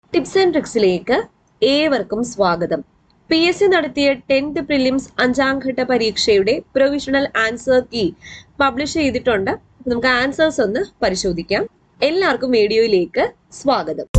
tips and ട്രിക്സിലേക്ക് ഏവർക്കും സ്വാഗതം പി എസ് സി നടത്തിയ ടെൻത്ത് പ്രിലിംസ് അഞ്ചാം ഘട്ട പരീക്ഷയുടെ പ്രൊവിഷണൽ ആൻസർ കീ പബ്ലിഷ് ചെയ്തിട്ടുണ്ട് നമുക്ക് ആൻസേഴ്സ് ഒന്ന് പരിശോധിക്കാം എല്ലാവർക്കും വീഡിയോയിലേക്ക് സ്വാഗതം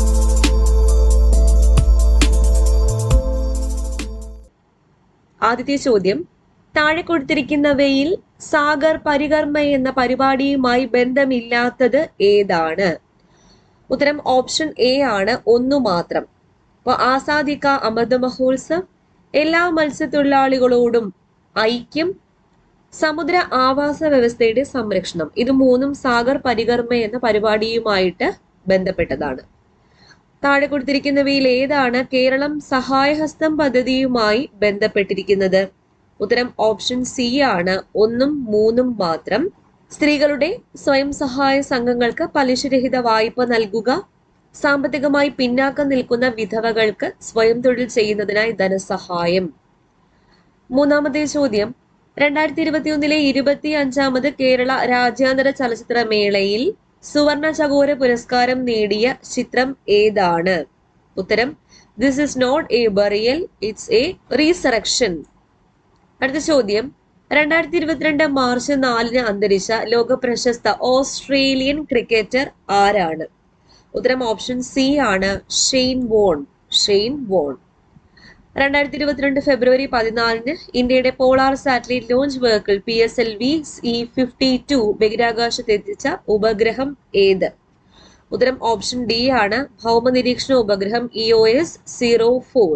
ആദ്യത്തെ ചോദ്യം താഴെ കൊടുത്തിരിക്കുന്നവയിൽ സാഗർ പരികർമ്മ എന്ന പരിപാടിയുമായി ബന്ധമില്ലാത്തത് ഏതാണ് ഉത്തരം ഓപ്ഷൻ എ ആണ് ഒന്നു മാത്രം അപ്പൊ ആസാദിക്ക അമൃത മഹോത്സവ് എല്ലാ മത്സ്യത്തൊഴിലാളികളോടും ഐക്യം സമുദ്ര ആവാസ വ്യവസ്ഥയുടെ സംരക്ഷണം ഇത് മൂന്നും സാഗർ പരികർമ്മ എന്ന പരിപാടിയുമായിട്ട് ബന്ധപ്പെട്ടതാണ് താഴെ കൊടുത്തിരിക്കുന്നവയിൽ ഏതാണ് കേരളം സഹായഹസ്തം പദ്ധതിയുമായി ബന്ധപ്പെട്ടിരിക്കുന്നത് ഉത്തരം ഓപ്ഷൻ സി ആണ് ഒന്നും മൂന്നും മാത്രം സ്ത്രീകളുടെ സ്വയം സഹായ സംഘങ്ങൾക്ക് പലിശരഹിത വായ്പ നൽകുക സാമ്പത്തികമായി പിന്നാക്കം നിൽക്കുന്ന വിധവകൾക്ക് സ്വയം തൊഴിൽ ചെയ്യുന്നതിനായി ധനസഹായം മൂന്നാമത്തെ ചോദ്യം രണ്ടായിരത്തി ഇരുപത്തിയൊന്നിലെ ഇരുപത്തി അഞ്ചാമത് കേരള രാജ്യാന്തര ചലച്ചിത്ര മേളയിൽ സുവർണ ചകോര പുരസ്കാരം നേടിയ ചിത്രം ഏതാണ് ഉത്തരം this is not a burial it's a resurrection അടുത്ത ചോദ്യം രണ്ടായിരത്തി ഇരുപത്തിരണ്ട് മാർച്ച് നാലിന് അന്തരിച്ച ലോക പ്രശസ്ത ഓസ്ട്രേലിയൻ ക്രിക്കറ്റർ ആരാണ് ഉത്തരം ഓപ്ഷൻ സി ആണ് ഷെയ്ൻ വോൺ ഷെയ്ൻ വോൺ രണ്ടായിരത്തി ഇരുപത്തിരണ്ട് ഫെബ്രുവരി പതിനാലിന് ഇന്ത്യയുടെ polar satellite launch vehicle P S L V ഇ ഫിഫ്റ്റി ടു ബഹിരാകാശത്തെത്തിച്ച ഉപഗ്രഹം ഏത് ഉത്തരം ഓപ്ഷൻ ഡി ആണ് ഭൗമ നിരീക്ഷണ ഉപഗ്രഹം E O S zero four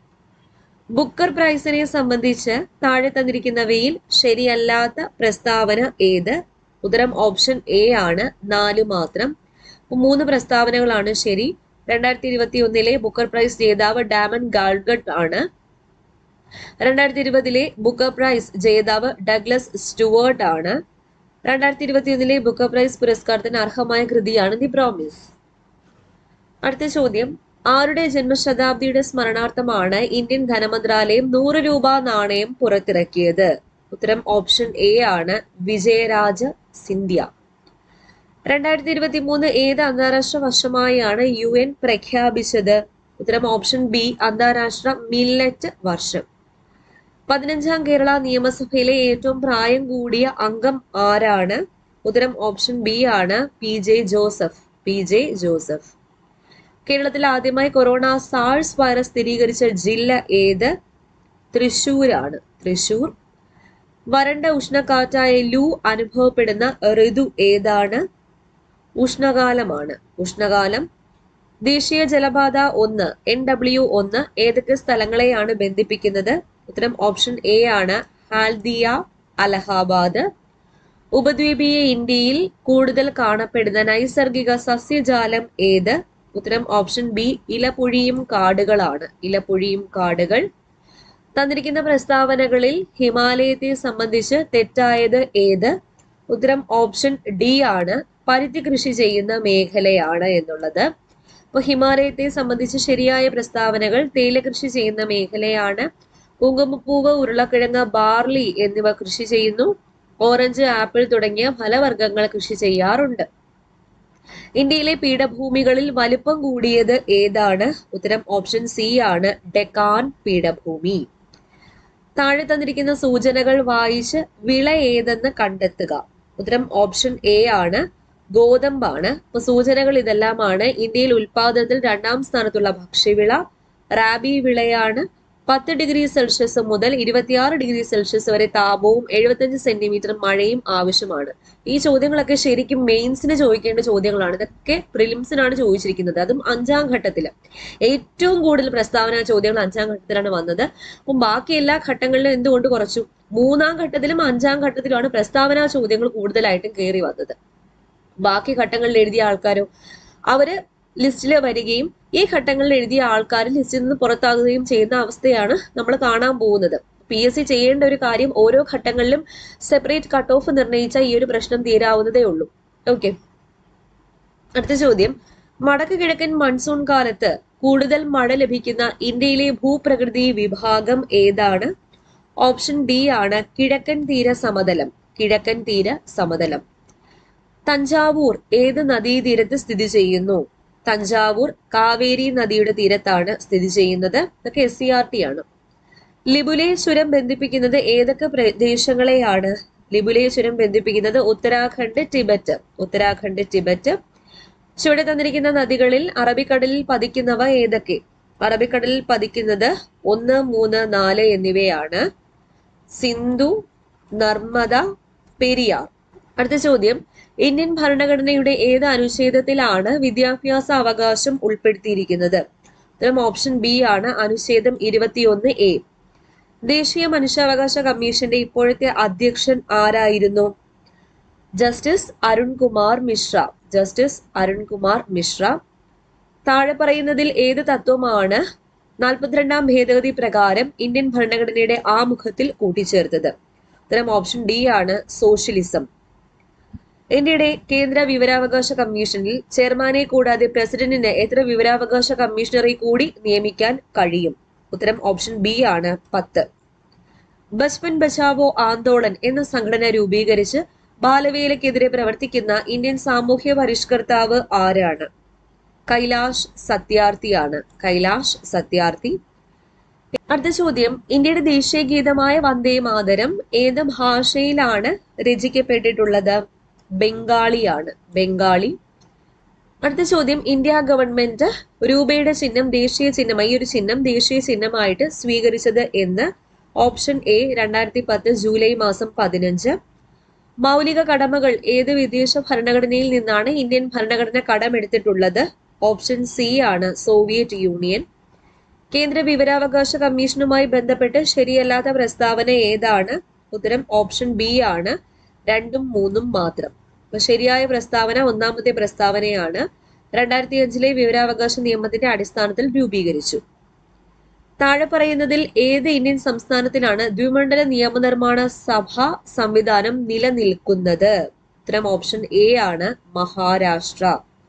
Booker പ്രൈസിനെ സംബന്ധിച്ച് താഴെ തന്നിരിക്കുന്നവയിൽ ശരിയല്ലാത്ത പ്രസ്താവന ഏത് ഉത്തരം ഓപ്ഷൻ എ ആണ് നാല് മാത്രം മൂന്ന് പ്രസ്താവനകളാണ് ശരി രണ്ടായിരത്തി ഇരുപത്തി ഒന്നിലെ ബുക്കർ പ്രൈസ് ജേതാവ് ഡാമൻ ഗാൾഗട്ട് ആണ് രണ്ടായിരത്തി ഇരുപതിലെ ബുക്കർ പ്രൈസ് ജേതാവ് ഡഗ്ലസ് സ്റ്റുവേർട്ട് ആണ് രണ്ടായിരത്തി ഇരുപത്തി ഒന്നിലെ ബുക്കർ പ്രൈസ് പുരസ്കാരത്തിന് അർഹമായ കൃതിയാണ് ദി പ്രോമിസ് അടുത്ത ചോദ്യം ആരുടെ ജന്മശതാബ്ദിയുടെ സ്മരണാർത്ഥമാണ് ഇന്ത്യൻ ധനമന്ത്രാലയം നൂറ് രൂപ നാണയം പുറത്തിറക്കിയത് ഉത്തരം ഓപ്ഷൻ എ ആണ് വിജയരാജ സിന്ധ്യ രണ്ടായിരത്തി ഇരുപത്തി മൂന്ന് ഏത് അന്താരാഷ്ട്ര വർഷമായാണ് യു എൻ പ്രഖ്യാപിച്ചത് ഉത്തരം ഓപ്ഷൻ ബി അന്താരാഷ്ട്ര മില്ലറ്റ് വർഷം പതിനഞ്ചാം കേരള നിയമസഭയിലെ ഏറ്റവും പ്രായം കൂടിയ അംഗം ആരാണ് ഉത്തരം ഓപ്ഷൻ ബി ആണ് പി ജെ ജോസഫ് പി ജെ ജോസഫ് കേരളത്തിൽ ആദ്യമായി കൊറോണ സാഴ്സ് വൈറസ് സ്ഥിരീകരിച്ച ജില്ല ഏത് തൃശൂരാണ് തൃശൂർ വരണ്ട ഉഷ്ണക്കാറ്റായ ലൂ അനുഭവപ്പെടുന്ന ഋതു ഏതാണ് ഉഷ്ണകാലമാണ് ഉഷ്ണകാലം ദേശീയ ജലപാത ഒന്ന് എൻ ഡബ്ല്യു ഒന്ന് ഏതൊക്കെ സ്ഥലങ്ങളെയാണ് ബന്ധിപ്പിക്കുന്നത് ഉത്തരം ഓപ്ഷൻ എ ആണ് ഹാൽദിയ അലഹാബാദ് ഉപദ്വീപീയ ഇന്ത്യയിൽ കൂടുതൽ കാണപ്പെടുന്ന നൈസർഗിക സസ്യജാലം ഏത് ഉത്തരം ഓപ്ഷൻ ബി ഇലപൊഴിയും കാടുകളാണ് ഇലപൊഴിയും കാടുകൾ തന്നിരിക്കുന്ന പ്രസ്താവനകളിൽ ഹിമാലയത്തെ സംബന്ധിച്ച് തെറ്റായത് ഏത് ഉത്തരം ഓപ്ഷൻ ഡി ആണ് പരുത്തി കൃഷി ചെയ്യുന്ന മേഖലയാണ് എന്നുള്ളത് അപ്പൊ ഹിമാലയത്തെ സംബന്ധിച്ച് ശരിയായ പ്രസ്താവനകൾ തേയില കൃഷി ചെയ്യുന്ന മേഖലയാണ് കുങ്കുമപ്പൂവ് ഉരുളക്കിഴങ്ങ് ബാർലി എന്നിവ കൃഷി ചെയ്യുന്നു ഓറഞ്ച് ആപ്പിൾ തുടങ്ങിയ ഫലവർഗ്ഗങ്ങൾ കൃഷി ചെയ്യാറുണ്ട് ഇന്ത്യയിലെ പീഠഭൂമികളിൽ വലിപ്പം കൂടിയത് ഏതാണ് ഉത്തരം ഓപ്ഷൻ സി ആണ് ഡെക്കാൻ പീഠഭൂമി താഴെ തന്നിരിക്കുന്ന സൂചനകൾ വായിച്ച് വിള ഏതെന്ന് കണ്ടെത്തുക ഉത്തരം ഓപ്ഷൻ എ ആണ് ഗോതമ്പാണ് അപ്പൊ സൂചനകൾ ഇതെല്ലാമാണ് ഇന്ത്യയിൽ ഉൽപാദനത്തിൽ രണ്ടാം സ്ഥാനത്തുള്ള ഭക്ഷ്യവിള റാബി വിളയാണ് പത്ത് ഡിഗ്രി സെൽഷ്യസ് മുതൽ ഇരുപത്തിയാറ് ഡിഗ്രി സെൽഷ്യസ് വരെ താപവും എഴുപത്തഞ്ച് സെന്റിമീറ്റർ മഴയും ആവശ്യമാണ് ഈ ചോദ്യങ്ങളൊക്കെ ശരിക്കും മെയിൻസിന് ചോദിക്കേണ്ട ചോദ്യങ്ങളാണ് ഇതൊക്കെ പ്രിലിംസിനാണ് ചോദിച്ചിരിക്കുന്നത് അതും അഞ്ചാം ഘട്ടത്തിൽ ഏറ്റവും കൂടുതൽ പ്രസ്താവന ചോദ്യങ്ങൾ അഞ്ചാം ഘട്ടത്തിലാണ് വന്നത് അപ്പം ബാക്കി എല്ലാ ഘട്ടങ്ങളിലും എന്തുകൊണ്ട് കുറച്ചു മൂന്നാം ഘട്ടത്തിലും അഞ്ചാം ഘട്ടത്തിലുമാണ് പ്രസ്താവന ചോദ്യങ്ങൾ കൂടുതലായിട്ടും കയറി വന്നത് ബാക്കി ഘട്ടങ്ങളിൽ എഴുതിയ ആൾക്കാരോ അവര് ലിസ്റ്റിൽ വരികയും ഈ ഘട്ടങ്ങളിൽ എഴുതിയ ആൾക്കാർ ലിസ്റ്റിൽ നിന്ന് പുറത്താകുകയും ചെയ്യുന്ന അവസ്ഥയാണ് നമ്മൾ കാണാൻ പോകുന്നത് പി എസ് സി ചെയ്യേണ്ട ഒരു കാര്യം ഓരോ ഘട്ടങ്ങളിലും സെപ്പറേറ്റ് കട്ട് ഓഫ് നിർണ്ണയിച്ച ഈ ഒരു പ്രശ്നം തീരാവുന്നതേ ഉള്ളൂ ഓക്കെ അടുത്ത ചോദ്യം വടക്ക് കിഴക്കൻ മൺസൂൺ കാലത്ത് കൂടുതൽ മഴ ലഭിക്കുന്ന ഇന്ത്യയിലെ ഭൂപ്രകൃതി വിഭാഗം ഏതാണ് ഓപ്ഷൻ ഡി ആണ് കിഴക്കൻ തീര സമതലം കിഴക്കൻ തീര സമതലം തഞ്ചാവൂർ ഏത് നദീതീരത്ത് സ്ഥിതി ചെയ്യുന്നു തഞ്ചാവൂർ കാവേരി നദിയുടെ തീരത്താണ് സ്ഥിതി ചെയ്യുന്നത് ഇതൊക്കെ എസ് സി ആർ ടി ആണ് ലിബുലെ ചുരം ബന്ധിപ്പിക്കുന്നത് ഏതൊക്കെ പ്രദേശങ്ങളെയാണ് ലിബുലെ ചുരം ബന്ധിപ്പിക്കുന്നത് ഉത്തരാഖണ്ഡ് ടിബറ്റ് ഉത്തരാഖണ്ഡ് ടിബറ്റ് ചുവടെ തന്നിരിക്കുന്ന നദികളിൽ അറബിക്കടലിൽ പതിക്കുന്നവ ഏതൊക്കെ അറബിക്കടലിൽ പതിക്കുന്നത് ഒന്ന് മൂന്ന് നാല് എന്നിവയാണ് സിന്ധു നർമ്മദ പെരിയാർ അടുത്ത ചോദ്യം ഇന്ത്യൻ ഭരണഘടനയുടെ ഏത് അനുച്ഛേദത്തിലാണ് വിദ്യാഭ്യാസ അവകാശം ഉൾപ്പെടുത്തിയിരിക്കുന്നത് ഉത്തരം ഓപ്ഷൻ ബി ആണ് അനുച്ഛേദം ഇരുപത്തിയൊന്ന് എ ദേശീയ മനുഷ്യാവകാശ കമ്മീഷന്റെ ഇപ്പോഴത്തെ അധ്യക്ഷൻ ആരായിരുന്നു ജസ്റ്റിസ് അരുൺകുമാർ മിശ്ര ജസ്റ്റിസ് അരുൺകുമാർ മിശ്ര താഴെ പറയുന്നതിൽ ഏത് തത്വമാണ് നാൽപ്പത്തിരണ്ടാം ഭേദഗതി പ്രകാരം ഇന്ത്യൻ ഭരണഘടനയുടെ ആമുഖത്തിൽ കൂട്ടിച്ചേർത്തത് ഉത്തരം ഓപ്ഷൻ ഡി ആണ് സോഷ്യലിസം ഇന്ത്യയുടെ കേന്ദ്ര വിവരാവകാശ കമ്മീഷനിൽ ചെയർമാനെ കൂടാതെ പ്രസിഡന്റിന് എത്ര വിവരാവകാശ കമ്മീഷണറെ കൂടി നിയമിക്കാൻ കഴിയും ഉത്തരം ഓപ്ഷൻ ബി ആണ് പത്ത് ബച്പൻ ബച്ചാവോ ആന്തോളൻ എന്ന സംഘടന രൂപീകരിച്ച് ബാലവേലയ്ക്കെതിരെ പ്രവർത്തിക്കുന്ന ഇന്ത്യൻ സാമൂഹ്യ പരിഷ്കർത്താവ് ആരാണ് കൈലാഷ് സത്യാർത്ഥിയാണ് കൈലാഷ് സത്യാർത്ഥി അടുത്ത ചോദ്യം ഇന്ത്യയുടെ ദേശീയ ഗീതമായ വന്ദേ മാതരം ഏത് ഭാഷയിലാണ് രചിക്കപ്പെട്ടിട്ടുള്ളത് ബംഗാളിയാണ് ബംഗാളി അടുത്ത ചോദ്യം ഇന്ത്യ ഗവൺമെന്റ് രൂപയുടെ ചിഹ്നം ദേശീയ ചിഹ്നമായി ഈ ഒരു ചിഹ്നം ദേശീയ ചിഹ്നമായിട്ട് സ്വീകരിച്ചത് എന്ന് ഓപ്ഷൻ എ രണ്ടായിരത്തി പത്ത് ജൂലൈ മാസം പതിനഞ്ച് മൗലിക കടമകൾ ഏത് വിദേശ ഭരണഘടനയിൽ നിന്നാണ് ഇന്ത്യൻ ഭരണഘടന കടമെടുത്തിട്ടുള്ളത് ഓപ്ഷൻ സി ആണ് സോവിയറ്റ് യൂണിയൻ കേന്ദ്ര വിവരാവകാശ കമ്മീഷനുമായി ബന്ധപ്പെട്ട് ശരിയല്ലാത്ത പ്രസ്താവന ഏതാണ് ഉത്തരം ഓപ്ഷൻ ബി ആണ് രണ്ടും മൂന്നും മാത്രം അപ്പൊ ശരിയായ പ്രസ്താവന ഒന്നാമത്തെ പ്രസ്താവനയാണ് രണ്ടായിരത്തി അഞ്ചിലെ വിവരാവകാശ നിയമത്തിന്റെ അടിസ്ഥാനത്തിൽ രൂപീകരിച്ചു താഴെ പറയുന്നതിൽ ഏത് ഇന്ത്യൻ സംസ്ഥാനത്തിലാണ് ദ്വിമണ്ഡല നിയമനിർമ്മാണ സഭ സംവിധാനം നിലനിൽക്കുന്നത് ഉത്തരം ഓപ്ഷൻ എ ആണ് മഹാരാഷ്ട്ര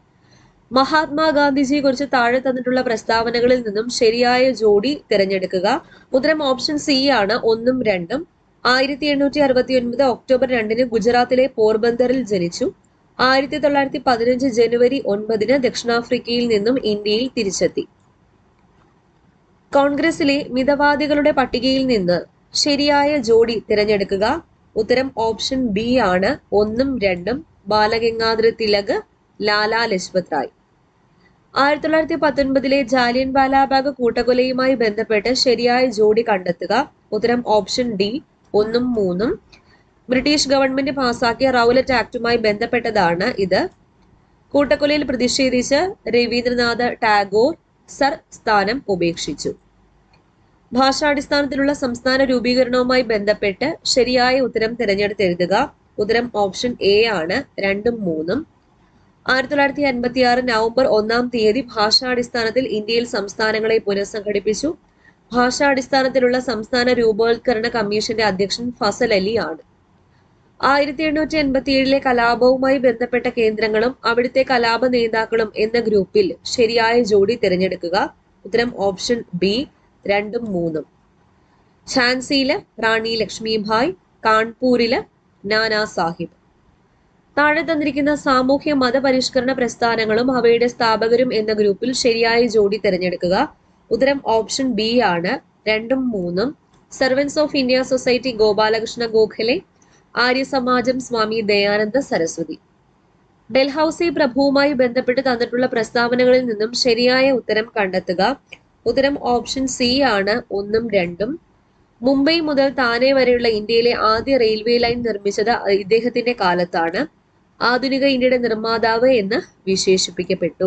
മഹാത്മാഗാന്ധിജിയെ കുറിച്ച് താഴെ തന്നിട്ടുള്ള പ്രസ്താവനകളിൽ നിന്നും ശരിയായ ജോഡി തിരഞ്ഞെടുക്കുക ഉത്തരം ഓപ്ഷൻ സി ആണ് ഒന്നും രണ്ടും ആയിരത്തി എണ്ണൂറ്റി അറുപത്തി ഒൻപത് ഒക്ടോബർ രണ്ടിന് ഗുജറാത്തിലെ പോർബന്തറിൽ ജനിച്ചു ആയിരത്തി തൊള്ളായിരത്തി പതിനഞ്ച് ജനുവരി ഒൻപതിന് ദക്ഷിണാഫ്രിക്കയിൽ നിന്നും ഇന്ത്യയിൽ തിരിച്ചെത്തി കോൺഗ്രസിലെ മിതവാദികളുടെ പട്ടികയിൽ നിന്ന് ശരിയായ ജോഡി തിരഞ്ഞെടുക്കുക ഉത്തരം ഓപ്ഷൻ ബി ആണ് ഒന്നും രണ്ടും ബാലഗംഗാധര തിലക് ലാലാ ലജ്പത് റായ് ആയിരത്തി തൊള്ളായിരത്തി പത്തൊൻപതിലെ ജാലിയൻ വാലാബാഗ് കൂട്ടക്കൊലയുമായി ബന്ധപ്പെട്ട് ശരിയായ ജോഡി കണ്ടെത്തുക ഉത്തരം ഓപ്ഷൻ ഡി ഒന്നും മൂന്നും ബ്രിട്ടീഷ് ഗവൺമെന്റ് പാസാക്കിയ റൗലറ്റ് ആക്ടുമായി ബന്ധപ്പെട്ടതാണ് ഇത് കൂട്ടക്കൊലയിൽ പ്രതിഷേധിച്ച് രവീന്ദ്രനാഥ് ടാഗോർ സർ സ്ഥാനം ഉപേക്ഷിച്ചു ഭാഷാടിസ്ഥാനത്തിലുള്ള സംസ്ഥാന രൂപീകരണവുമായി ബന്ധപ്പെട്ട് ശരിയായ ഉത്തരം തിരഞ്ഞെടുത്തെഴുതുക ഉത്തരം ഓപ്ഷൻ എ ആണ് രണ്ടും മൂന്നും ആയിരത്തി തൊള്ളായിരത്തി അൻപത്തി ആറ് നവംബർ ഒന്നാം തീയതി ഭാഷാടിസ്ഥാനത്തിൽ ഇന്ത്യയിൽ സംസ്ഥാനങ്ങളെ പുനഃസംഘടിപ്പിച്ചു ഭാഷാടിസ്ഥാനത്തിലുള്ള സംസ്ഥാന രൂപവത്കരണ കമ്മീഷന്റെ അധ്യക്ഷൻ ഫസൽ അലി ആണ് ആയിരത്തി എണ്ണൂറ്റി എൺപത്തി ഏഴിലെ കലാപവുമായി ബന്ധപ്പെട്ട കേന്ദ്രങ്ങളും അവിടുത്തെ കലാപ നേതാക്കളും എന്ന ഗ്രൂപ്പിൽ ശരിയായ ജോഡി തിരഞ്ഞെടുക്കുക ഉത്തരം ഓപ്ഷൻ ബി രണ്ടും മൂന്നും ഝാൻസിയില് റാണി ലക്ഷ്മിഭായ് കാൺപൂരില് നാനാ സാഹിബ് താഴെ തന്നിരിക്കുന്ന സാമൂഹ്യ മതപരിഷ്കരണ പ്രസ്ഥാനങ്ങളും അവയുടെ സ്ഥാപകരും എന്ന ഗ്രൂപ്പിൽ ശരിയായ ജോഡി തിരഞ്ഞെടുക്കുക ഉത്തരം ഓപ്ഷൻ ബി ആണ് രണ്ടും മൂന്നും servants of India society Gopalakrishna Gokhale Arya Samaj Swami Dayananda Saraswati Dalhousie പ്രഭുവുമായി ബന്ധപ്പെട്ട് തന്നിട്ടുള്ള പ്രസ്താവനകളിൽ നിന്നും ശരിയായ ഉത്തരം കണ്ടെത്തുക ഉത്തരം ഓപ്ഷൻ സി ആണ് ഒന്നും രണ്ടും മുംബൈ മുതൽ താനെ വരെയുള്ള ഇന്ത്യയിലെ ആദ്യ റെയിൽവേ ലൈൻ നിർമ്മിച്ചത് ഇദ്ദേഹത്തിന്റെ കാലത്താണ് ആധുനിക ഇന്ത്യയുടെ നിർമ്മാതാവ് എന്ന് വിശേഷിപ്പിക്കപ്പെട്ടു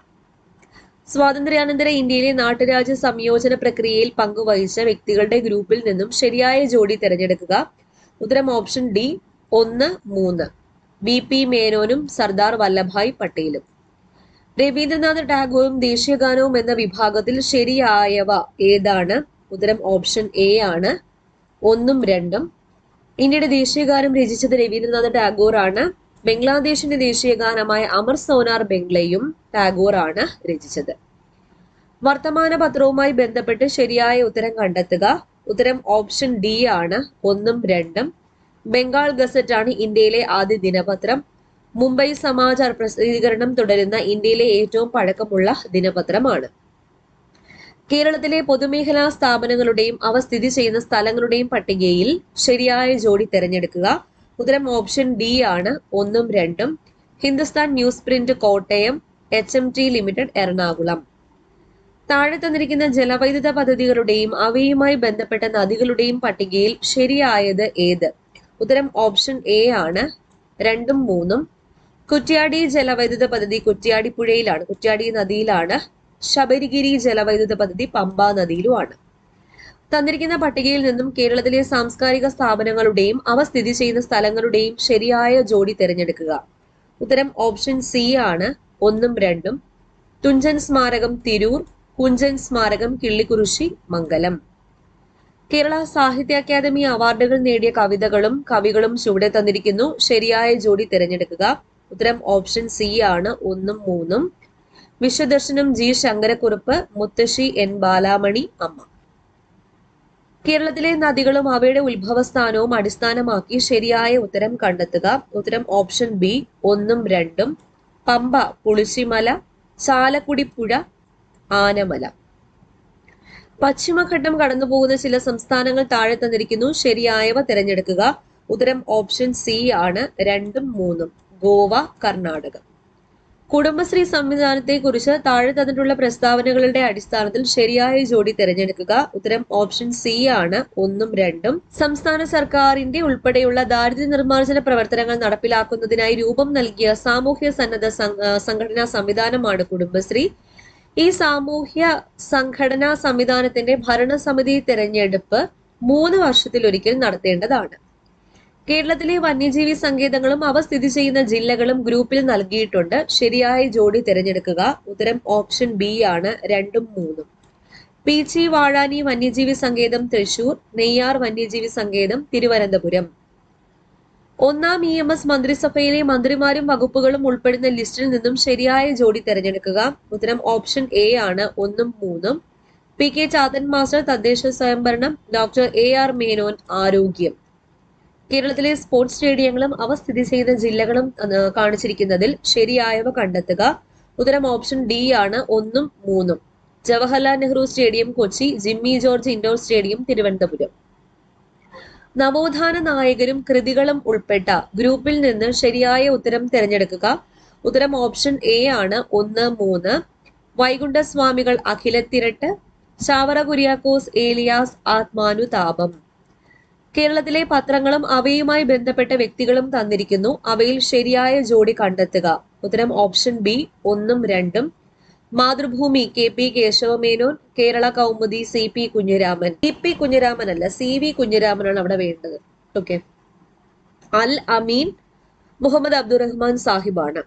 സ്വാതന്ത്ര്യാനന്തര ഇന്ത്യയിലെ നാട്ടുരാജ്യ സംയോജന പ്രക്രിയയിൽ പങ്കുവഹിച്ച വ്യക്തികളുടെ ഗ്രൂപ്പിൽ നിന്നും ശരിയായ ജോഡി തിരഞ്ഞെടുക്കുക ഉത്തരം ഓപ്ഷൻ ഡി ഒന്ന് മൂന്ന് ബി പി മേനോനും സർദാർ വല്ലഭായ് പട്ടേലും രവീന്ദ്രനാഥ് ടാഗോറും ദേശീയഗാനവും എന്ന വിഭാഗത്തിൽ ശരിയായവ ഏതാണ് ഉത്തരം ഓപ്ഷൻ എ ആണ് ഒന്നും രണ്ടും ഇന്ത്യയുടെ ദേശീയഗാനം രചിച്ചത് രവീന്ദ്രനാഥ് ടാഗോർ ആണ് ബംഗ്ലാദേശിന്റെ ദേശീയഗാനമായ അമർ സോനാർ ബംഗ്ലയും ടാഗോർ ആണ് രചിച്ചത് വർത്തമാന പത്രവുമായി ബന്ധപ്പെട്ട് ശരിയായ ഉത്തരം കണ്ടെത്തുക ഉത്തരം ഓപ്ഷൻ ഡി ആണ് ഒന്നും രണ്ടും ബംഗാൾ ഗസറ്റ് ആണ് ഇന്ത്യയിലെ ആദ്യ ദിനപത്രം മുംബൈ സമാചാർ പ്രസിദ്ധീകരണം തുടരുന്ന ഇന്ത്യയിലെ ഏറ്റവും പഴക്കമുള്ള ദിനപത്രമാണ് കേരളത്തിലെ പൊതുമേഖലാ സ്ഥാപനങ്ങളുടെയും അവ സ്ഥിതി ചെയ്യുന്ന സ്ഥലങ്ങളുടെയും പട്ടികയിൽ ശരിയായ ജോഡി തിരഞ്ഞെടുക്കുക ഉത്തരം ഓപ്ഷൻ ഡി ആണ് ഒന്നും രണ്ടും Hindustan news print Kottayam H M T limited Ernakulam താഴെ തന്നിരിക്കുന്ന ജലവൈദ്യുത പദ്ധതികളുടെയും അവയുമായി ബന്ധപ്പെട്ട നദികളുടെയും പട്ടികയിൽ ശരിയായത് ഏത് ഉത്തരം ഓപ്ഷൻ എ ആണ് രണ്ടും മൂന്നും കുറ്റ്യാടി ജലവൈദ്യുത പദ്ധതി കുറ്റ്യാടി പുഴയിലാണ് കുറ്റ്യാടി നദിയിലാണ് ശബരിഗിരി ജലവൈദ്യുത പദ്ധതി പമ്പ നദിയിലുമാണ് തന്നിരിക്കുന്ന പട്ടികയിൽ നിന്നും കേരളത്തിലെ സാംസ്കാരിക സ്ഥാപനങ്ങളുടെയും അവ സ്ഥിതി ചെയ്യുന്ന സ്ഥലങ്ങളുടെയും ശരിയായ ജോഡി തിരഞ്ഞെടുക്കുക ഉത്തരം ഓപ്ഷൻ സി ആണ് ഒന്നും രണ്ടും തുഞ്ചൻ സ്മാരകം തിരൂർ കുഞ്ചൻ സ്മാരകം കിള്ളിക്കുറിശി മംഗലം കേരള സാഹിത്യ അക്കാദമി അവാർഡുകൾ നേടിയ കവിതകളും കവികളും ചുവടെ തന്നിരിക്കുന്നു ശരിയായ ജോഡി തിരഞ്ഞെടുക്കുക ഉത്തരം ഓപ്ഷൻ സി ആണ് ഒന്നും മൂന്നും വിശ്വദർശനം ജി ശങ്കരക്കുറുപ്പ് മുത്തശ്ശി എൻ ബാലാമണി അമ്മ കേരളത്തിലെ നദികളും അവയുടെ ഉത്ഭവസ്ഥാനവും അടിസ്ഥാനമാക്കി ശരിയായ ഉത്തരം കണ്ടെത്തുക ഉത്തരം ഓപ്ഷൻ ബി ഒന്നും രണ്ടും പമ്പ പുളിശിമല ചാലക്കുടി പുഴ ആനമല പശ്ചിമഘട്ടം കടന്നുപോകുന്ന ചില സംസ്ഥാനങ്ങൾ താഴെ തന്നിരിക്കുന്നു ശരിയായവ തിരഞ്ഞെടുക്കുക ഉത്തരം ഓപ്ഷൻ സി ആണ് രണ്ടും മൂന്നും ഗോവ കർണാടക കുടുംബശ്രീ സംവിധാനത്തെ കുറിച്ച് താഴെ തന്നിട്ടുള്ള പ്രസ്താവനകളുടെ അടിസ്ഥാനത്തിൽ ശരിയായ ജോഡി തിരഞ്ഞെടുക്കുക ഉത്തരം ഓപ്ഷൻ സി ആണ് ഒന്നും രണ്ടും സംസ്ഥാന സർക്കാരിന്റെ ഉൾപ്പെടെയുള്ള ദാരിദ്ര്യ നിർമ്മാർജ്ജന പ്രവർത്തനങ്ങൾ നടപ്പിലാക്കുന്നതിനായി രൂപം നൽകിയ സാമൂഹ്യ സന്നദ്ധ സം- ആ, സംഘടനാ സംവിധാനമാണ് കുടുംബശ്രീ ഈ സാമൂഹ്യ സംഘടനാ സംവിധാനത്തിന്റെ ഭരണസമിതി തെരഞ്ഞെടുപ്പ് മൂന്ന് വർഷത്തിലൊരിക്കൽ നടത്തേണ്ടതാണ് കേരളത്തിലെ വന്യജീവി സങ്കേതങ്ങളും അവ സ്ഥിതി ചെയ്യുന്ന ജില്ലകളും ഗ്രൂപ്പിൽ നൽകിയിട്ടുണ്ട് ശരിയായ ജോഡി തിരഞ്ഞെടുക്കുക ഉത്തരം ഓപ്ഷൻ ബി ആണ് രണ്ടും മൂന്നും പീച്ചി വാഴാനി വന്യജീവി സങ്കേതം തൃശൂർ നെയ്യാർ വന്യജീവി സങ്കേതം തിരുവനന്തപുരം ഒന്നാം ഇ എം എസ് മന്ത്രിസഭയിലെ മന്ത്രിമാരും വകുപ്പുകളും ഉൾപ്പെടുന്ന ലിസ്റ്റിൽ നിന്നും ശരിയായ ജോഡി തിരഞ്ഞെടുക്കുക ഉത്തരം ഓപ്ഷൻ എ ആണ് ഒന്നും മൂന്നും പി കെ ചാത്തൻ മാസ്റ്റർ തദ്ദേശ സ്വയംഭരണം ഡോക്ടർ എ ആർ മേനോൻ ആരോഗ്യം കേരളത്തിലെ സ്പോർട്സ് സ്റ്റേഡിയങ്ങളും അവ സ്ഥിതി ചെയ്യുന്ന ജില്ലകളും അഹ്, കാണിച്ചിരിക്കുന്നതിൽ ശരിയായവ കണ്ടെത്തുക ഉത്തരം ഓപ്ഷൻ ഡി ആണ് ഒന്നും മൂന്നും Jawaharlal Nehru stadium Kochi Jimmy George indoor stadium Thiruvananthapuram നവോത്ഥാന നായകരും കൃതികളും ഉൾപ്പെട്ട ഗ്രൂപ്പിൽ നിന്ന് ശരിയായ ഉത്തരം തിരഞ്ഞെടുക്കുക ഉത്തരം ഓപ്ഷൻ എ ആണ് ഒന്ന് മൂന്ന് വൈകുണ്ഠസ്വാമികൾ അഖിലത്തിരട്ട് ചാവറ കുര്യാക്കോസ് ഏലിയാസ് ആത്മാനുതാപം കേരളത്തിലെ പത്രങ്ങളും അവയുമായി ബന്ധപ്പെട്ട വ്യക്തികളും തന്നിരിക്കുന്നു അവയിൽ ശരിയായ ജോഡി കണ്ടെത്തുക ഉത്തരം ഓപ്ഷൻ ബി ഒന്നും രണ്ടും മാതൃഭൂമി കെ പി കേശവമേനോൻ കേരള കൗമുദി സി പി കുഞ്ഞിരാമൻ സി പി കുഞ്ഞിരാമൻ അല്ല സി വി കുഞ്ഞിരാമനാണ് അവിടെ വേണ്ടത് ഓക്കെ അൽ അമീൻ മുഹമ്മദ് അബ്ദുറഹ്മാൻ സാഹിബാണ്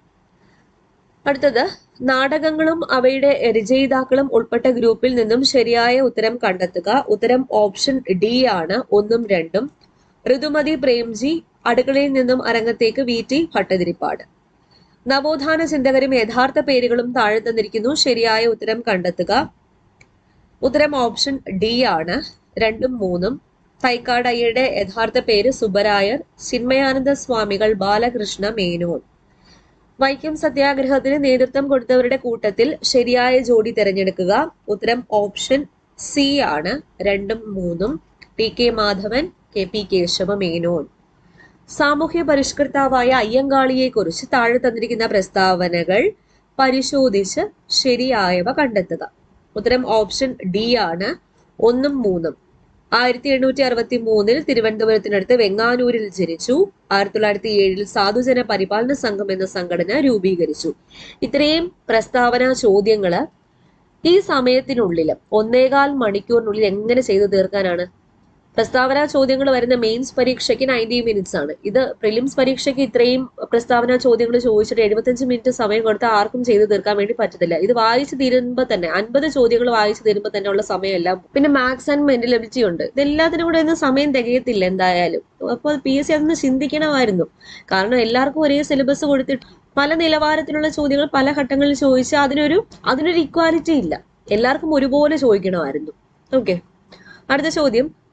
അടുത്തത് നാടകങ്ങളും അവയുടെ രചയിതാക്കളും ഉൾപ്പെട്ട ഗ്രൂപ്പിൽ നിന്നും ശരിയായ ഉത്തരം കണ്ടെത്തുക ഉത്തരം ഓപ്ഷൻ ഡി ആണ് ഒന്നും രണ്ടും ഋതുമതി പ്രേംജി അടുക്കളയിൽ നിന്നും അരങ്ങത്തേക്ക് വി ടി ഭട്ടതിരിപ്പാട് നവോത്ഥാന ചിന്തകരും യഥാർത്ഥ പേരുകളും താഴെ തന്നിരിക്കുന്നു ശരിയായ ഉത്തരം കണ്ടെത്തുക ഉത്തരം ഓപ്ഷൻ ഡി ആണ് രണ്ടും മൂന്നും തൈക്കാട് അയ്യയുടെ യഥാർത്ഥ പേര് സുബരായർ ചിന്മയാനന്ദ സ്വാമികൾ ബാലകൃഷ്ണ മേനോൻ വൈക്കം സത്യാഗ്രഹത്തിന് നേതൃത്വം കൊടുത്തവരുടെ കൂട്ടത്തിൽ ശരിയായ ജോഡി തിരഞ്ഞെടുക്കുക ഉത്തരം ഓപ്ഷൻ സി ആണ് രണ്ടും മൂന്നും ടി കെ മാധവൻ കെ പി കേശവ മേനോൻ സാമൂഹ്യ പരിഷ്കർത്താവായ അയ്യങ്കാളിയെ കുറിച്ച് താഴെ തന്നിരിക്കുന്ന പ്രസ്താവനകൾ പരിശോധിച്ച് ശരിയായവ കണ്ടെത്തുക ഉത്തരം ഓപ്ഷൻ ഡി ആണ് ഒന്നും മൂന്നും ആയിരത്തി എണ്ണൂറ്റി അറുപത്തി മൂന്നിൽ തിരുവനന്തപുരത്തിനടുത്ത് വെങ്ങാനൂരിൽ ജനിച്ചു ആയിരത്തി തൊള്ളായിരത്തി ഏഴിൽ സാധുജന പരിപാലന സംഘം എന്ന സംഘടന രൂപീകരിച്ചു ഇത്രയും പ്രസ്താവന ചോദ്യങ്ങള് ഈ സമയത്തിനുള്ളിൽ ഒന്നേകാൽ മണിക്കൂറിനുള്ളിൽ എങ്ങനെ ചെയ്തു തീർക്കാനാണ് പ്രസ്താവന ചോദ്യങ്ങൾ വരുന്ന മെയിൻസ് പരീക്ഷയ്ക്ക് നയൻറ്റി മിനിറ്റ്സ് ആണ് ഇത് പ്രിലിംസ് പരീക്ഷയ്ക്ക് ഇത്രയും പ്രസ്താവന ചോദ്യങ്ങൾ ചോദിച്ചിട്ട് എഴുപത്തഞ്ച് മിനിറ്റ് സമയം കൊടുത്താൽ ആർക്കും ചെയ്തു തീർക്കാൻ വേണ്ടി പറ്റത്തില്ല ഇത് വായിച്ചു തീരുമ്പോൾ തന്നെ അൻപത് ചോദ്യങ്ങൾ വായിച്ചു തീരുമ്പോൾ തന്നെ ഉള്ള സമയമെല്ലാം പിന്നെ മാത്സ് ആൻഡ് മെന്റലബിലിറ്റി ഉണ്ട് ഇതെല്ലാത്തിനും കൂടെ ഒന്നും സമയം തികയത്തില്ല എന്തായാലും അപ്പോൾ പി എസ് സി അതൊന്ന് ചിന്തിക്കണമായിരുന്നു കാരണം എല്ലാവർക്കും ഒരേ സിലബസ് കൊടുത്തിട്ട് പല നിലവാരത്തിലുള്ള ചോദ്യങ്ങൾ പല ഘട്ടങ്ങളിൽ ചോദിച്ചാൽ അതിനൊരു അതിനൊരു ഇക്വാലിറ്റി ഇല്ല എല്ലാവർക്കും ഒരുപോലെ ചോദിക്കണമായിരുന്നു ഓക്കെ അടുത്ത ചോദ്യം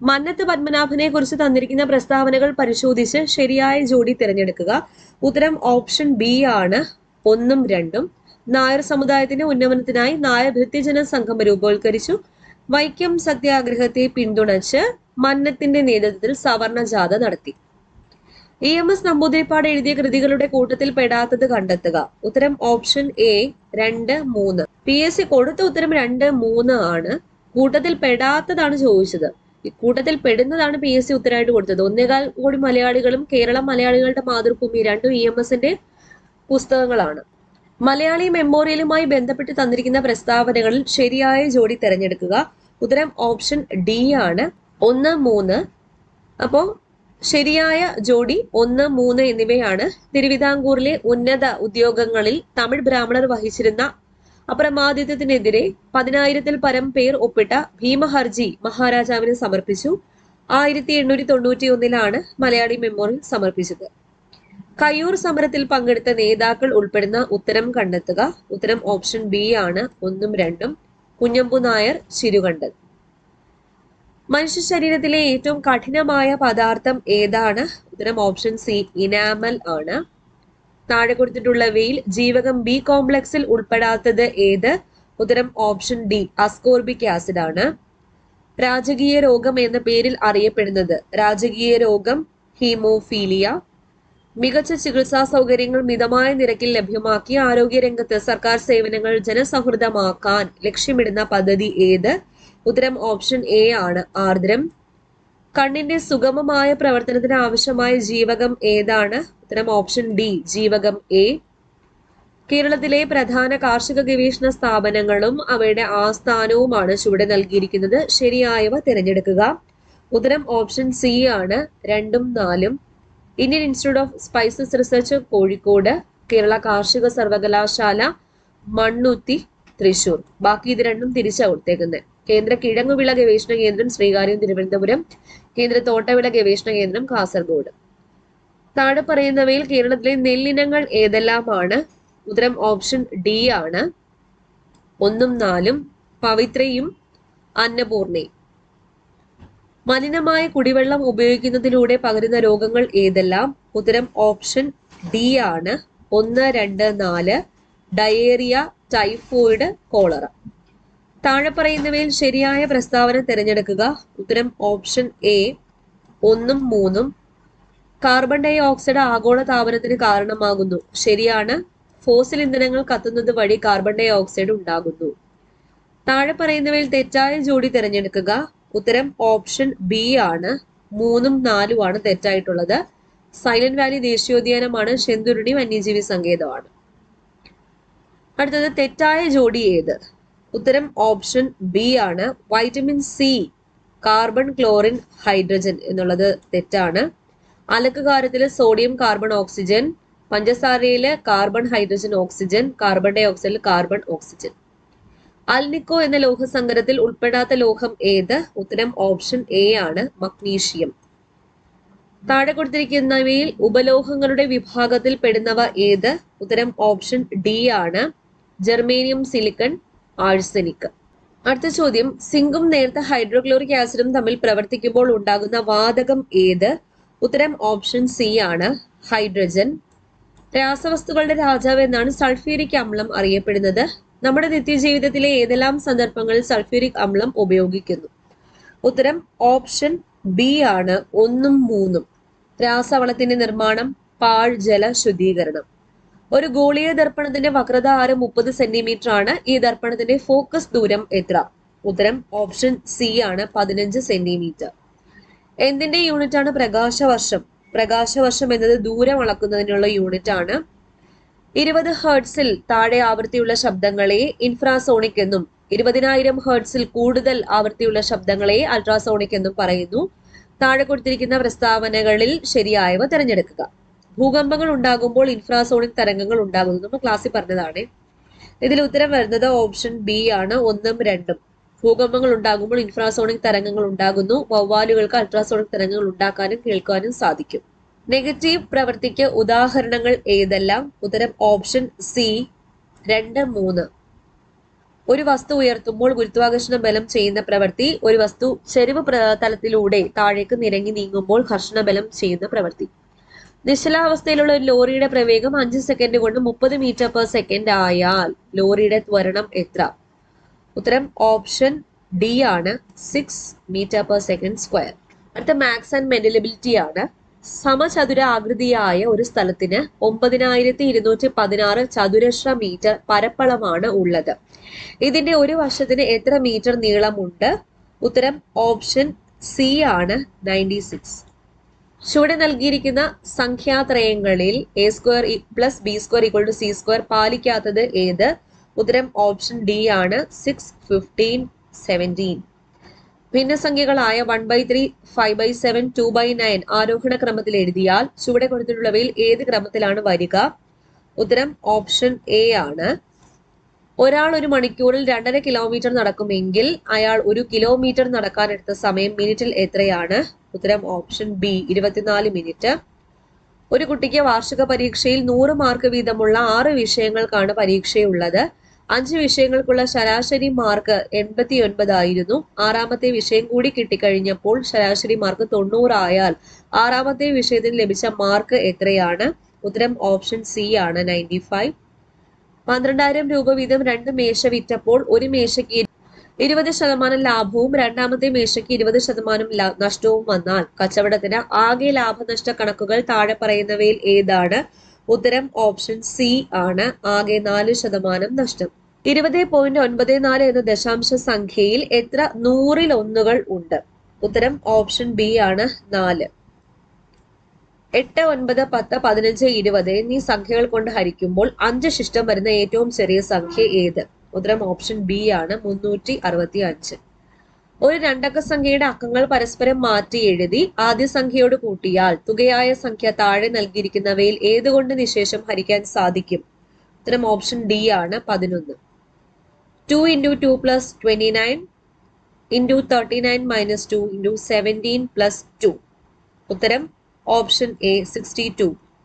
മന്നത്ത് പത്മനാഭനെ കുറിച്ച് തന്നിരിക്കുന്ന പ്രസ്താവനകൾ പരിശോധിച്ച് ശരിയായ ജോഡി തിരഞ്ഞെടുക്കുക ഉത്തരം ഓപ്ഷൻ ബി ആണ് ഒന്നും രണ്ടും നായർ സമുദായത്തിന്റെ ഉന്നമനത്തിനായി നായർ ഭൃത്യജന സംഘം രൂപവത്കരിച്ചു വൈക്കം സത്യാഗ്രഹത്തെ പിന്തുണച്ച് മന്നത്തിന്റെ നേതൃത്വത്തിൽ സവർണ ജാഥ നടത്തി ഇ എം എസ് നമ്പൂതിരിപ്പാട് എഴുതിയ കൃതികളുടെ കൂട്ടത്തിൽ പെടാത്തത് കണ്ടെത്തുക ഉത്തരം ഓപ്ഷൻ എ രണ്ട് മൂന്ന് പി എസ് സി കൊടുത്ത ഉത്തരം രണ്ട് മൂന്ന് ആണ് കൂട്ടത്തിൽ പെടാത്തതാണ് ചോദിച്ചത് ഈ കൂട്ടത്തിൽ പെടുന്നതാണ് പി എസ് സി ഉത്തരമായിട്ട് കൊടുത്തത് ഒന്നേകാൽ കോടി മലയാളികളും കേരളം മലയാളികളുടെ മാതൃഭൂമി രണ്ടും ഇ എം എസിന്റെ പുസ്തകങ്ങളാണ് മലയാളി മെമ്മോറിയലുമായി ബന്ധപ്പെട്ട് തന്നിരിക്കുന്ന പ്രസ്താവനകളിൽ ശരിയായ ജോഡി തിരഞ്ഞെടുക്കുക ഉത്തരം ഓപ്ഷൻ ഡി ആണ് ഒന്ന് മൂന്ന് അപ്പോ ശരിയായ ജോഡി ഒന്ന് മൂന്ന് എന്നിവയാണ് തിരുവിതാംകൂറിലെ ഉന്നത ഉദ്യോഗങ്ങളിൽ തമിഴ് ബ്രാഹ്മണർ വഹിച്ചിരുന്ന അപ്രമാദിത്വത്തിനെതിരെ പതിനായിരത്തിൽ പരം പേർ ഒപ്പിട്ട ഭീമഹർജി മഹാരാജാവിന് സമർപ്പിച്ചു ആയിരത്തി എണ്ണൂറ്റി തൊണ്ണൂറ്റി ഒന്നിലാണ് മലയാളി മെമ്മോറിയൽ സമർപ്പിച്ചത് കയ്യൂർ സമരത്തിൽ പങ്കെടുത്ത നേതാക്കൾ ഉൾപ്പെടുന്ന ഉത്തരം കണ്ടെത്തുക ഉത്തരം ഓപ്ഷൻ ബി ആണ് ഒന്നും രണ്ടും കുഞ്ഞമ്പു നായർ ശിരുകണ്ടൻ മനുഷ്യ ശരീരത്തിലെ ഏറ്റവും കഠിനമായ പദാർത്ഥം ഏതാണ് ഉത്തരം ഓപ്ഷൻ സി ഇനാമൽ ആണ് താഴെ കൊടുത്തിട്ടുള്ളവയിൽ ജീവകം ബി കോംപ്ലക്സിൽ ഉൾപ്പെടാത്തത് ഏത് ഉത്തരം ഓപ്ഷൻ ഡി അസ്കോർബിക് ആസിഡ് ആണ് രാജകീയ രോഗം എന്ന പേരിൽ അറിയപ്പെടുന്നത് രാജകീയ രോഗം ഹീമോഫീലിയ മികച്ച ചികിത്സാ സൗകര്യങ്ങൾ മിതമായ നിരക്കിൽ ലഭ്യമാക്കി ആരോഗ്യരംഗത്ത് സർക്കാർ സേവനങ്ങൾ ജനസൗഹൃദമാക്കാൻ ലക്ഷ്യമിടുന്ന പദ്ധതി ഏത് ഉത്തരം ഓപ്ഷൻ എ ആണ് ആർദ്രം കണ്ണിന്റെ സുഗമമായ പ്രവർത്തനത്തിന് ആവശ്യമായ ജീവകം ഏതാണ് ഉത്തരം ഓപ്ഷൻ ഡി ജീവകം എ കേരളത്തിലെ പ്രധാന കാർഷിക ഗവേഷണ സ്ഥാപനങ്ങളും അവയുടെ ആസ്ഥാനവുമാണ് ചുവടെ നൽകിയിരിക്കുന്നത് ശരിയായവ തിരഞ്ഞെടുക്കുക ഉത്തരം ഓപ്ഷൻ സി ആണ് രണ്ടും നാലും Indian institute of spices research Kozhikode Kerala കാർഷിക സർവകലാശാല മണ്ണുത്തി തൃശൂർ ബാക്കി ഇത് രണ്ടും തിരിച്ചാ കൊടുത്തേക്കുന്നത് കേന്ദ്ര കിഴങ്ങുവിള ഗവേഷണ കേന്ദ്രം ശ്രീകാര്യം തിരുവനന്തപുരം കേന്ദ്ര തോട്ടവിള ഗവേഷണ കേന്ദ്രം കാസർഗോഡ് താഴെ പറയുന്നവയിൽ കേരളത്തിലെ നെല്ലിനങ്ങൾ ഏതെല്ലാമാണ് ഉത്തരം ഓപ്ഷൻ ഡി ആണ് ഒന്നും നാലും പവിത്രയും അന്നപൂർണയും മലിനമായ കുടിവെള്ളം ഉപയോഗിക്കുന്നതിലൂടെ പകരുന്ന രോഗങ്ങൾ ഏതെല്ലാം ഉത്തരം ഓപ്ഷൻ ഡി ആണ് ഒന്ന് രണ്ട് നാല് ഡയേറിയ ടൈഫോയിഡ് കോളറ താഴെ പറയുന്നവയിൽ ശരിയായ പ്രസ്താവന തിരഞ്ഞെടുക്കുക ഉത്തരം ഓപ്ഷൻ എ ഒന്നും മൂന്നും കാർബൺ ഡൈ ഓക്സൈഡ് ആഗോള താപനത്തിന് കാരണമാകുന്നു ശരിയാണ് ഫോസിൽ ഇന്ധനങ്ങൾ കത്തുന്നത് വഴി കാർബൺ ഡൈ ഓക്സൈഡ് ഉണ്ടാകുന്നു താഴെ പറയുന്നവയിൽ തെറ്റായ ജോഡി തിരഞ്ഞെടുക്കുക ഉത്തരം ഓപ്ഷൻ ബി ആണ് മൂന്നും നാലുമാണ് തെറ്റായിട്ടുള്ളത് സൈലന്റ് വാലി ദേശീയോദ്യാനമാണ് ശെന്തുരുണി വന്യജീവി സങ്കേതമാണ് അടുത്തത് തെറ്റായ ജോഡി ഏത് ഉത്തരം ഓപ്ഷൻ ബി ആണ് vitamin C carbon chlorine hydrogen എന്നുള്ളത് തെറ്റാണ് അലക്കുകാരത്തില് സോഡിയം കാർബൺ ഓക്സിജൻ പഞ്ചസാരയില് കാർബൺ ഹൈഡ്രജൻ ഓക്സിജൻ കാർബൺ ഡൈ ഓക്സൈഡിൽ കാർബൺ ഓക്സിജൻ അൽനിക്കോ എന്ന ലോഹസങ്കരത്തിൽ ഉൾപ്പെടാത്ത ലോഹം ഏത് ഉത്തരം ഓപ്ഷൻ എ ആണ് മഗ്നീഷ്യം താഴെ കൊടുത്തിരിക്കുന്നവയിൽ ഉപലോഹങ്ങളുടെ വിഭാഗത്തിൽ പെടുന്നവ ഏത് ഉത്തരം ഓപ്ഷൻ ഡി ആണ് ജെർമേനിയം സിലിക്കൺ ആഴ്സനിക് അടുത്ത ചോദ്യം സിങ്കും നേർത്ത ഹൈഡ്രോക്ലോറിക് ആസിഡും തമ്മിൽ പ്രവർത്തിക്കുമ്പോൾ ഉണ്ടാകുന്ന വാതകം ഏത് ഉത്തരം ഓപ്ഷൻ സി ആണ് ഹൈഡ്രജൻ രാസവസ്തുക്കളുടെ രാജാവ് എന്നാണ് സൾഫ്യൂരിക് അമ്ലം അറിയപ്പെടുന്നത് നമ്മുടെ നിത്യജീവിതത്തിലെ ഏതെല്ലാം സന്ദർഭങ്ങളിൽ സൾഫ്യൂരിക് അമ്ലം ഉപയോഗിക്കുന്നു ഉത്തരം ഓപ്ഷൻ ബി ആണ് ഒന്നും മൂന്നും രാസവളത്തിന്റെ നിർമ്മാണം പാഴ് ജല ശുദ്ധീകരണം ഒരു ഗോളീയ ദർപ്പണത്തിന്റെ വക്രത ആരം മുപ്പത് സെന്റിമീറ്റർ ആണ് ഈ ദർപ്പണത്തിന്റെ ഫോക്കസ് ദൂരം എത്ര ഉത്തരം ഓപ്ഷൻ സി ആണ് പതിനഞ്ച് സെന്റിമീറ്റർ എന്തിന്റെ യൂണിറ്റ് ആണ് പ്രകാശവർഷം പ്രകാശവർഷം എന്നത് ദൂരം അളക്കുന്നതിനുള്ള യൂണിറ്റ് ആണ് ഇരുപത് ഹേർട്സിൽ താഴെ ആവൃത്തിയുള്ള ശബ്ദങ്ങളെ ഇൻഫ്രാസോണിക് എന്നും ഇരുപതിനായിരം ഹേർട്സിൽ കൂടുതൽ ആവൃത്തിയുള്ള ശബ്ദങ്ങളെ അൾട്രാസോണിക് എന്നും പറയുന്നു താഴെ കൊടുത്തിരിക്കുന്ന പ്രസ്താവനകളിൽ ശരിയായവ തിരഞ്ഞെടുക്കുക ഭൂകമ്പങ്ങൾ ഉണ്ടാകുമ്പോൾ ഇൻഫ്രാസോണിക് തരംഗങ്ങൾ ഉണ്ടാകുന്നു നമ്മൾ ക്ലാസ്സിൽ പറഞ്ഞതാണ് ഇതിൽ ഉത്തരം വരുന്നത് ഓപ്ഷൻ ബി ആണ് ഒന്നും രണ്ടും ഭൂകമ്പങ്ങൾ ഉണ്ടാകുമ്പോൾ ഇൻഫ്രാസോണിക് തരംഗങ്ങൾ ഉണ്ടാകുന്നു വവ്വാലുകൾക്ക് അൾട്രാസോണിക് തരംഗങ്ങൾ ഉണ്ടാക്കാനും കേൾക്കാനും സാധിക്കും നെഗറ്റീവ് പ്രവൃത്തിക്ക് ഉദാഹരണങ്ങൾ ഏതെല്ലാം ഉത്തരം ഓപ്ഷൻ സി രണ്ട് മൂന്ന് ഒരു വസ്തു ഉയർത്തുമ്പോൾ ഗുരുത്വാകർഷണ ബലം ചെയ്യുന്ന പ്രവൃത്തി ഒരു വസ്തു ചെരിവ് പ്ര- തലത്തിലൂടെ താഴേക്ക് നിരങ്ങി നീങ്ങുമ്പോൾ ഘർഷണ ബലം ചെയ്യുന്ന പ്രവൃത്തി നിശ്ചലാവസ്ഥയിലുള്ള ഒരു ലോറിയുടെ പ്രവേഗം അഞ്ച് സെക്കൻഡ് കൊണ്ട് മുപ്പത് മീറ്റർ പെർ സെക്കൻഡ് ആയാൽ ലോറിയുടെ ത്വരണം എത്ര ഉത്തരം ഓപ്ഷൻ ഡി ആണ് six metre per second square അടുത്ത മാക്സ് ആൻഡ് മെന്റലബിലിറ്റി ആണ് സമചതുര ആകൃതിയായ ഒരു സ്ഥലത്തിന് ഒമ്പതിനായിരത്തി ഇരുന്നൂറ്റി പതിനാറ് ചതുരശ്ര മീറ്റർ പരപ്പളമാണ് ഉള്ളത് ഇതിന്റെ ഒരു വശത്തിന് എത്ര മീറ്റർ നീളമുണ്ട് ഉത്തരം ഓപ്ഷൻ സി ആണ് നയൻറ്റി സിക്സ് ചുവടെ നൽകിയിരിക്കുന്ന സംഖ്യാത്രയങ്ങളിൽ A square plus B square equal to C square പാലിക്കാത്തത് ഏത് ഉത്തരം ഓപ്ഷൻ ഡി ആണ് സിക്സ് ഫിഫ്റ്റീൻ സെവൻറ്റീൻ ഭിന്നസംഖ്യകളായ one by three five by seven two by nine ആരോഹണ ക്രമത്തിൽ എഴുതിയാൽ ചുവടെ കൊടുത്തിട്ടുള്ളവയിൽ ഏത് ക്രമത്തിലാണ് വരിക ഉത്തരം ഓപ്ഷൻ എ ആണ് ഒരാൾ ഒരു മണിക്കൂറിൽ രണ്ടര കിലോമീറ്റർ നടക്കുമെങ്കിൽ അയാൾ ഒരു കിലോമീറ്റർ നടക്കാൻ എടുത്ത സമയം മിനിറ്റിൽ എത്രയാണ് ഉത്തരം ഓപ്ഷൻ ബി ഇരുപത്തിനാല് മിനിറ്റ് ഒരു കുട്ടിക്ക് വാർഷിക പരീക്ഷയിൽ നൂറ് മാർക്ക് വീതമുള്ള ആറ് വിഷയങ്ങൾക്കാണ് പരീക്ഷയുള്ളത് അഞ്ച് വിഷയങ്ങൾക്കുള്ള ശരാശരി മാർക്ക് എൺപത്തി ഒൻപതായിരുന്നു ആറാമത്തെ വിഷയം കൂടി കിട്ടിക്കഴിഞ്ഞപ്പോൾ ശരാശരി മാർക്ക് തൊണ്ണൂറായാൽ ആറാമത്തെ വിഷയത്തിന് ലഭിച്ച മാർക്ക് എത്രയാണ് ഉത്തരം ഓപ്ഷൻ സി ആണ് നയൻറ്റി ഫൈവ് പന്ത്രണ്ടായിരം രൂപ വീതം രണ്ട് മേശ വിറ്റപ്പോൾ ഒരു മേശയ്ക്ക് ഇരുപത് ശതമാനം ലാഭവും രണ്ടാമത്തെ മേശയ്ക്ക് ഇരുപത് ശതമാനം ലാ- നഷ്ടവും വന്നാൽ കച്ചവടത്തിന് ആകെ ലാഭനഷ്ട കണക്കുകൾ താഴെ പറയുന്നവയിൽ ഏതാണ് ഉത്തരം ഓപ്ഷൻ സി ആണ് ആകെ നാല് ശതമാനം നഷ്ടം ഇരുപത് പോയിന്റ് ഒൻപത് നാല് എന്ന ദശാംശ സംഖ്യയിൽ എത്ര നൂറിൽ ഒന്നുകൾ ഉണ്ട് ഉത്തരം ഓപ്ഷൻ ബി ആണ് നാല് എട്ട് ഒൻപത് പത്ത് പതിനഞ്ച് ഇരുപത് എന്നീ സംഖ്യകൾ കൊണ്ട് ഹരിക്കുമ്പോൾ അഞ്ച് ശിഷ്ടം വരുന്ന ഏറ്റവും ചെറിയ സംഖ്യ ഏത് ഉത്തരം ഓപ്ഷൻ ബി ആണ് മുന്നൂറ്റി അറുപത്തി അഞ്ച് ഒരു രണ്ടക്ക സംഖ്യയുടെ അക്കങ്ങൾ പരസ്പരം മാറ്റി എഴുതി ആദ്യ സംഖ്യയോട് കൂട്ടിയാൽ തുകയായ സംഖ്യ താഴെ നൽകിയിരിക്കുന്നവയിൽ ഏതുകൊണ്ട് നിശേഷം ഹരിക്കാൻ സാധിക്കും ഉത്തരം ഓപ്ഷൻ ഡി ആണ് പതിനൊന്ന് two into two plus twenty nine into thirty nine minus two into seventeen plus two ഉത്തരം option A sixty two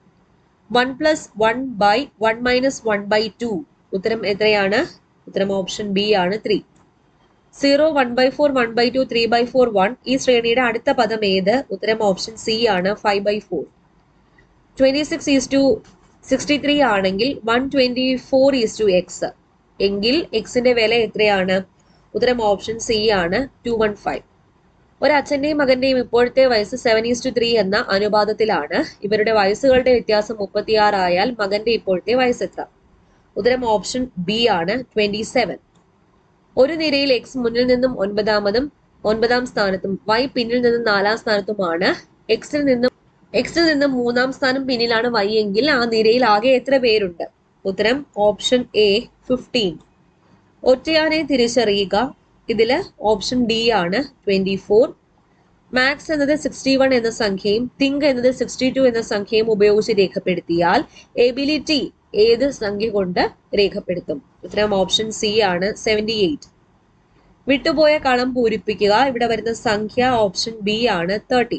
one plus one by one minus one by two ഉത്തരം എത്രയാണ് ഉത്തരം ഓപ്ഷൻ ബി ആണ് three zero one by four one by two three by four one ഈ ശ്രേണിയുടെ അടുത്ത പദം ഏത് ഉത്തരം ഓപ്ഷൻ സി ആണ് five by four twenty six is to sixty three ആണെങ്കിൽ one twenty four is to X എങ്കിൽ എക്സിന്റെ വില എത്രയാണ് ഉത്തരം ഓപ്ഷൻ സി ആണ് ടു വൺ ഫൈവ് ഒരു അച്ഛന്റെയും മകന്റെയും ഇപ്പോഴത്തെ വയസ്സ് സെവൻ ഈസ് ടു ത്രീ എന്ന അനുപാതത്തിലാണ് ഇവരുടെ വയസ്സുകളുടെ വ്യത്യാസം മുപ്പത്തിയാറ് ആയാൽ മകന്റെ ഇപ്പോഴത്തെ വയസ്സ് എത്ര ഉത്തരം ഓപ്ഷൻ ബി ആണ് ട്വന്റി സെവൻ ഒരു നിരയിൽ എക്സ് മുന്നിൽ നിന്നും ഒൻപതാമതും ഒൻപതാം സ്ഥാനത്തും വൈ പിന്നിൽ നിന്നും നാലാം സ്ഥാനത്തുമാണ് എക്സിൽ നിന്നും എക്സിൽ നിന്നും മൂന്നാം സ്ഥാനം പിന്നിലാണ് വൈ എങ്കിൽ ആ നിരയിൽ ആകെ എത്ര പേരുണ്ട് ഉത്തരം ഓപ്ഷൻ എ ഫിഫ്റ്റീൻ ഒറ്റയാനെ തിരിച്ചറിയുക ഇതില് ഓപ്ഷൻ ഡി ആണ് ട്വന്റി ഫോർ മാക്സ് എന്നത് സിക്സ്റ്റി വൺ എന്ന സംഖ്യയും തിങ്ക് എന്നത് സിക്സ്റ്റി ടു എന്ന സംഖ്യയും ഉപയോഗിച്ച് രേഖപ്പെടുത്തിയാൽ എബിലിറ്റി ഏത് സംഖ്യ കൊണ്ട് രേഖപ്പെടുത്തും ഉത്തരം ഓപ്ഷൻ സി ആണ് സെവൻറ്റി എയ്റ്റ് വിട്ടുപോയ കളം പൂരിപ്പിക്കുക ഇവിടെ വരുന്ന സംഖ്യ ഓപ്ഷൻ ബി ആണ് തേർട്ടി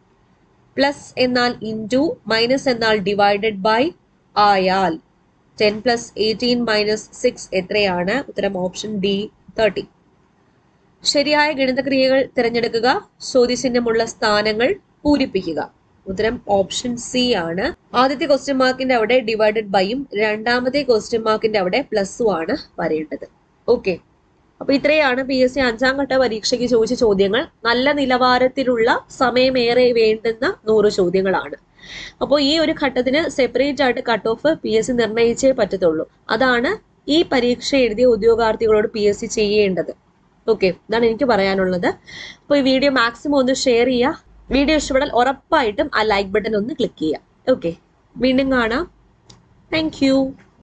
പ്ലസ് എന്നാൽ ഇൻറ്റു മൈനസ് എന്നാൽ ഡിവൈഡഡ് ബൈ ആയാൽ ten plus eighteen minus six എത്രയാണ് ഉത്തരം ഓപ്ഷൻ ഡി തേർട്ടി ശരിയായ ഗണിതക്രിയകൾ തിരഞ്ഞെടുക്കുക ചോദ്യചിഹ്നമുള്ള സ്ഥാനങ്ങൾ പൂരിപ്പിക്കുക ഉത്തരം ഓപ്ഷൻ സി ആണ് ആദ്യത്തെ ക്വസ്റ്റ്യൻ മാർക്കിന്റെ അവിടെ ഡിവൈഡഡ് ബൈയും രണ്ടാമത്തെ ക്വസ്റ്റ്യൻ മാർക്കിന്റെ അവിടെ പ്ലസും ആണ് വരേണ്ടത് ഓക്കെ അപ്പൊ ഇത്രയാണ് പി എസ് സി അഞ്ചാം ഘട്ട പരീക്ഷയ്ക്ക് ചോദിച്ച ചോദ്യങ്ങൾ നല്ല നിലവാരത്തിലുള്ള സമയമേറെ വേണ്ടുന്ന നൂറ് ചോദ്യങ്ങളാണ് അപ്പോൾ ഈ ഒരു ഘട്ടത്തിന് സെപ്പറേറ്റ് ആയിട്ട് cut off P S C നിർണ്ണയിച്ചേ പറ്റത്തുള്ളൂ അതാണ് ഈ പരീക്ഷ എഴുതിയ ഉദ്യോഗാർത്ഥികളോട് പി എസ് സി ചെയ്യേണ്ടത് ഓക്കെ ഇതാണ് എനിക്ക് പറയാനുള്ളത് അപ്പോൾ ഈ വീഡിയോ മാക്സിമം ഒന്ന് ഷെയർ ചെയ്യുക വീഡിയോ ഇഷ്ടപ്പെടാൻ ഉറപ്പായിട്ടും ആ ലൈക്ക് ബട്ടൺ ഒന്ന് ക്ലിക്ക് ചെയ്യുക ഓക്കെ വീണ്ടും കാണാം താങ്ക്